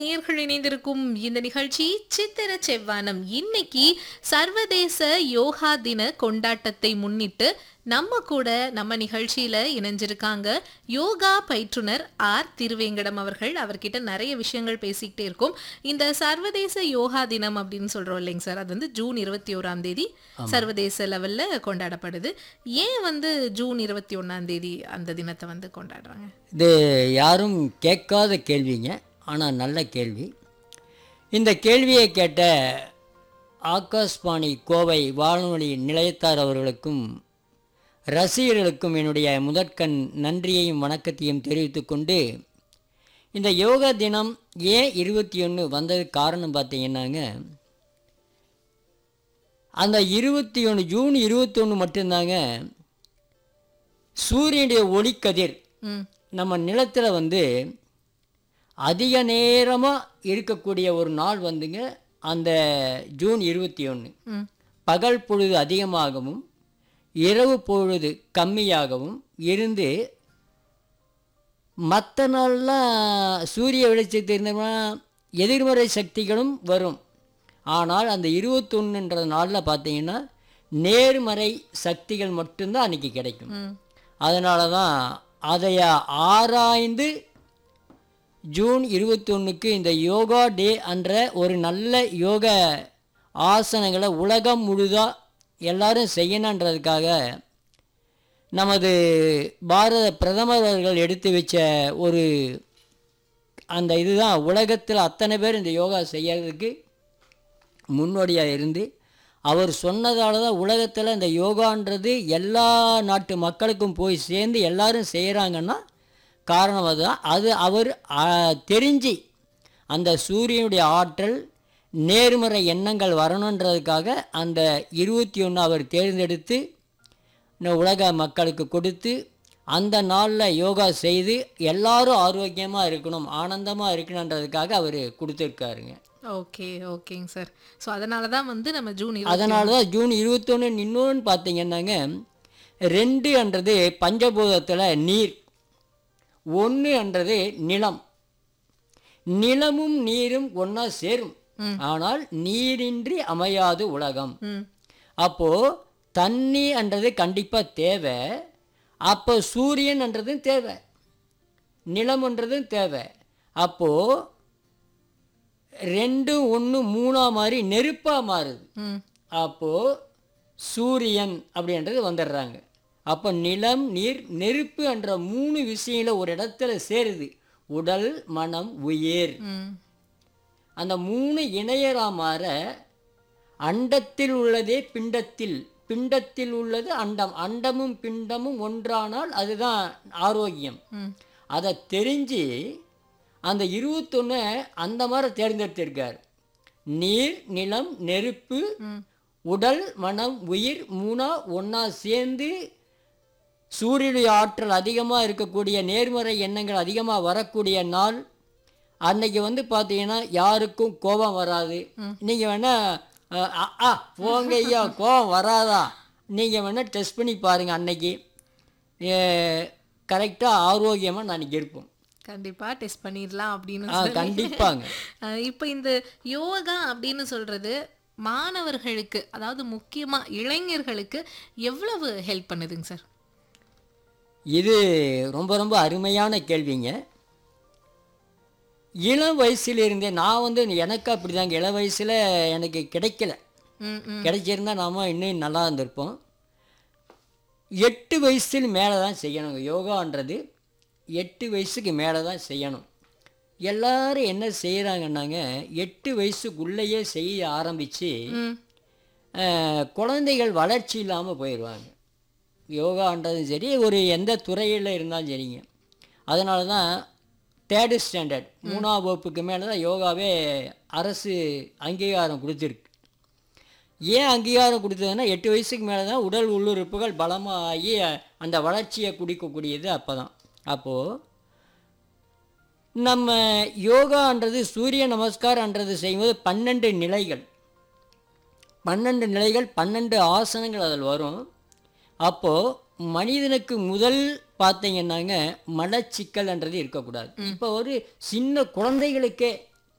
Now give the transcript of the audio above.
நேயர்கள் இணைந்திருக்கும் இந்த நிகழ்ச்சி சித்திர செவ்வானம் இன்னைக்கு சர்வதேச யோகா தின கொண்டாட்டத்தை முன்னிட்டு நம்ம கூட நம்ம நிகழ்ச்சியில இணைஞ்சிருக்காங்க யோகா பயிற்றுனர் ஆர் திருவேங்கடம் அவர்கள் அவர்கிட்ட நிறைய விஷயங்கள் பேசிக்கிட்டே இருக்கோம் இந்த சர்வதேச யோகா தினம் அப்படின்னு சொல்றோம் இல்லைங்க சார் அது வந்து ஜூன் இருபத்தி ஓராம் தேதி சர்வதேச லெவல்ல கொண்டாடப்படுது ஏன் வந்து ஜூன் இருபத்தி ஒன்னாம் தேதி அந்த தினத்தை வந்து கொண்டாடுறாங்க இது யாரும் கேட்காத கேள்விங்க ஆனால் நல்ல கேள்வி இந்த கேள்வியை கேட்ட ஆகாஷ்வாணி கோவை வானொலி நிலையத்தார் அவர்களுக்கும் ரசிகர்களுக்கும் என்னுடைய முதற்கண் நன்றியையும் வணக்கத்தையும் தெரிவித்துக்கொண்டு இந்த யோகா தினம் ஏன் இருபத்தி ஒன்று வந்ததுக்கு காரணம் பார்த்தீங்கன்னாங்க அந்த இருபத்தி ஒன்று ஜூன் இருபத்தொன்று மட்டும்தாங்க சூரியனுடைய ஒளிக்கதிர் ம் நம்ம நிலத்தில் வந்து அதிக நேரமாக இருக்கக்கூடிய ஒரு நாள் வந்துங்க அந்த ஜூன் இருபத்தி ஒன்று ம் பகல் பொழுது அதிகமாகவும் இரவு பொழுது கம்மியாகவும் இருந்து மற்ற நாள்லாம் சூரிய வெளிச்சத்து இருந்தோம்னா எதிர்மறை சக்திகளும் வரும் ஆனால் அந்த இருபத்தொன்னுன்ற நாளில் பார்த்தீங்கன்னா நேர்மறை சக்திகள் மட்டும்தான் அன்றைக்கி கிடைக்கும் ம் அதனால தான் அதை ஆராய்ந்து ஜூன் இருபத்தொன்றுக்கு இந்த யோகா டே என்ற ஒரு நல்ல யோக ஆசனங்களை உலகம் முழுதாக எல்லாரும் செய்யணுன்றதுக்காக நமது பாரத பிரதமர் அவர்கள் எடுத்து வச்ச ஒரு அந்த இதுதான் உலகத்தில் அத்தனை பேர் இந்த யோகா செய்யறதுக்கு முன்னோடியாக இருந்து அவர் சொன்னதால தான் உலகத்தில் இந்த யோகான்றது எல்லா நாட்டு மக்களுக்கும் போய் சேர்ந்து எல்லாரும் செய்கிறாங்கன்னா காரணம் அதுதான் அது அவர் ஆ, தெரிஞ்சு அந்த சூரியனுடைய ஆற்றல் நேர்மறை எண்ணங்கள் வரணுன்றதுக்காக அந்த இருபத்தி ஒன்று அவர் தேர்ந்தெடுத்து இந்த உலக மக்களுக்கு கொடுத்து அந்த நாளில் யோகா செய்து எல்லாரும் ஆரோக்கியமாக இருக்கணும் ஆனந்தமாக இருக்கணுன்றதுக்காக அவர் கொடுத்துருக்காருங்க ஓகே ஓகேங்க சார் ஸோ அதனால தான் வந்து நம்ம ஜூன் இருபத்தி அதனால தான் ஜூன் இருபத்தொன்று இன்னொன்று பார்த்தீங்கன்னாங்க ரெண்டுன்றது பஞ்சபூதத்தில் நீர் ஒன்றுன்றது நிலம் நிலமும் நீரும் ஒன்றா சேரும் ஆனால் நீரின்றி அமையாது உலகம் ம் அப்போது தண்ணின்றது கண்டிப்பாக தேவை அப்போ சூரியன்ன்றதும் தேவை நிலம்ன்றதும் தேவை அப்போது ரெண்டும் ஒன்று மூணா மாதிரி நெருப்பாக மாறுது ம் அப்போது சூரியன் அப்படின்றது வந்துடுறாங்க அப்போ நிலம் நீர் நெருப்பு என்ற மூணு விஷயங்கள ஒரு இடத்துல சேருது உடல் மனம் உயிர் ம் அந்த மூணு இணையரா மாற அண்டத்தில் உள்ளதே பிண்டத்தில் பிண்டத்தில் உள்ளது அண்டம் அண்டமும் பிண்டமும் ஒன்றானால் அதுதான் ஆரோக்கியம் ம் அதை தெரிஞ்சு அந்த இருபத்தொன்று அந்த மாதிரி தேர்ந்தெடுத்திருக்கார் நீர் நிலம் நெருப்பு ம் உடல் மனம் உயிர் மூணா ஒன்றா சேர்ந்து சூரியனுடைய ஆற்றல் அதிகமாக இருக்கக்கூடிய நேர்மறை எண்ணங்கள் அதிகமாக வரக்கூடிய நாள் அன்னைக்கு வந்து பார்த்தீங்கன்னா யாருக்கும் கோபம் வராது நீங்கள் வேணால் அ ஆ போங்க ஐயா கோபம் வராதா நீங்கள் வேணால் டெஸ்ட் பண்ணி பாருங்கள் அன்னைக்கு கரெக்டாக ஆரோக்கியமாக நான் இருப்போம் கண்டிப்பா டெஸ்ட் பண்ணிடலாம் அப்படின்னு ஆ சொல்லி. கண்டிப்பாங்க அஹ் இப்போ இந்த யோகா அப்படின்னு சொல்றது மாணவர்களுக்கு அதாவது முக்கியமா இளைஞர்களுக்கு எவ்வளவு ஹெல்ப் பண்ணுதுங்க சார் இது ரொம்ப ரொம்ப அருமையான கேள்விங்க இளம் வயசுலேருந்தே நான் வந்து எனக்கு அப்படிதாங்க இளம் வயசில் எனக்கு கிடைக்கல ம் ம் கிடைச்சிருந்தா நாம இன்னும் நல்லா இருந்திருப்போம் எட்டு வயசுக்கு மேலே தான் செய்யணுங்க யோகான்றது எட்டு வயசுக்கு மேலே தான் செய்யணும் எல்லாரும் என்ன செய்கிறாங்கன்னாங்க எட்டு வயசுக்குள்ளேயே செய்ய ஆரம்பித்து ம் குழந்தைகள் வளர்ச்சி இல்லாமல் போயிடுவாங்க யோகான்றதும் சரி ஒரு எந்த துறையில் இருந்தாலும் சரிங்க அதனால தான் தேர்டு ஸ்டாண்டர்ட் மூணாம் வகுப்புக்கு மேலே தான் யோகாவே அரசு அங்கீகாரம் கொடுத்துருக்கு ஏன் அங்கீகாரம் கொடுத்ததுன்னா எட்டு வயசுக்கு மேலே தான் உடல் உள்ளுறுப்புகள் பலமாகி அந்த வளர்ச்சியை குடிக்கக்கூடியது அப்போ தான் அப்போது நம்ம யோகான்றது சூரிய நமஸ்காரன்றது செய்யும்போது பன்னெண்டு நிலைகள் பன்னெண்டு நிலைகள் பன்னெண்டு ஆசனங்கள் அதில் வரும் அப்போது மனிதனுக்கு முதல் பார்த்தீங்கன்னாங்க மலச்சிக்கல்ன்றது இருக்கக்கூடாது இப்போ ஒரு சின்ன குழந்தைகளுக்கே